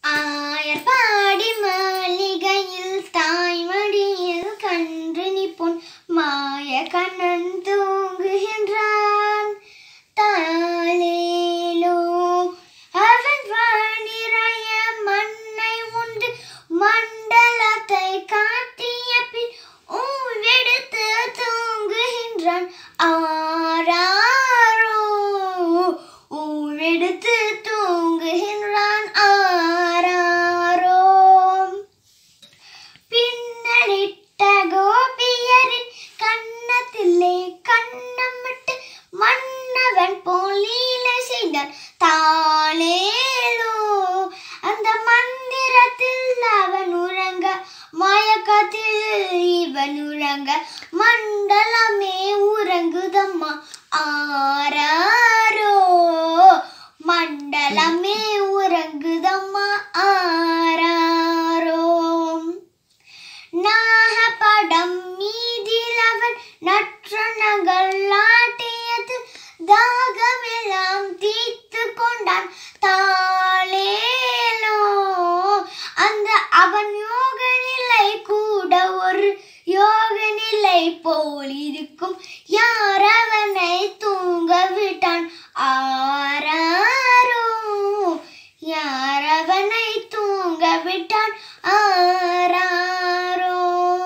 ஆயர்பாடி மாளிகையில் தாய்மடியில் கன்று நிப்புண் மாய கண்ணன் தூங்குகின்றான் தாளேலோ அவன் வானிறைய மண்ணை உண்டு மண்டலத்தை காட்டிய பின் ஊவெடுத்து தூங்குகின்றான் ஆராரோ ஊவெடுத்து தூங்குகின்றான் ஆராரோ பின்னலிட்ட கோபியரின் கன்னத்திலே கண்ணமிட்டு மன்னவன் போல் லீலை செய்தான் தாளேலோ அந்த மந்திரத்தில் அவன் உறங்க மயக்கத்தில் இவன் உறங்க மண்டலமே உறங்குதம்மா ஆராரோ மண்டலமே உறங்குதம்மா ஆராரோ நாகப்படம் மீதில் அவன் நற்றனங்கள் ஆட்டியது தாகமெல்லாம் தீர்த்து கொண்டான் தாளேலோ அந்த அவன் யோக நிலை கூட ஒரு யோக நிலை போல் இருக்கும் யார் அவனை தூங்க விட்டான் ஆராரோ யார் அவனை தூங்க விட்டான் ஆராரோ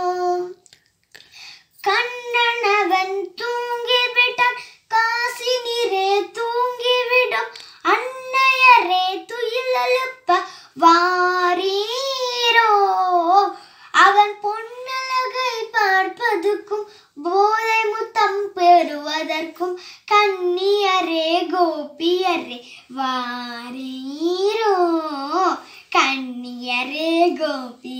கண்ணன் அவன் தூங்கிவிட்டான் காசி நீரே தூங்கிவிடும் அன்னையரே துயிலெழுப்ப வாரீரோ அவன் பொன்னழகை பார்ப்பதற்கும் போதை முத்தம் பெறுவதற்கும் கன்னியரே கோபியரே வாரீரோ கன்னியரே கோபி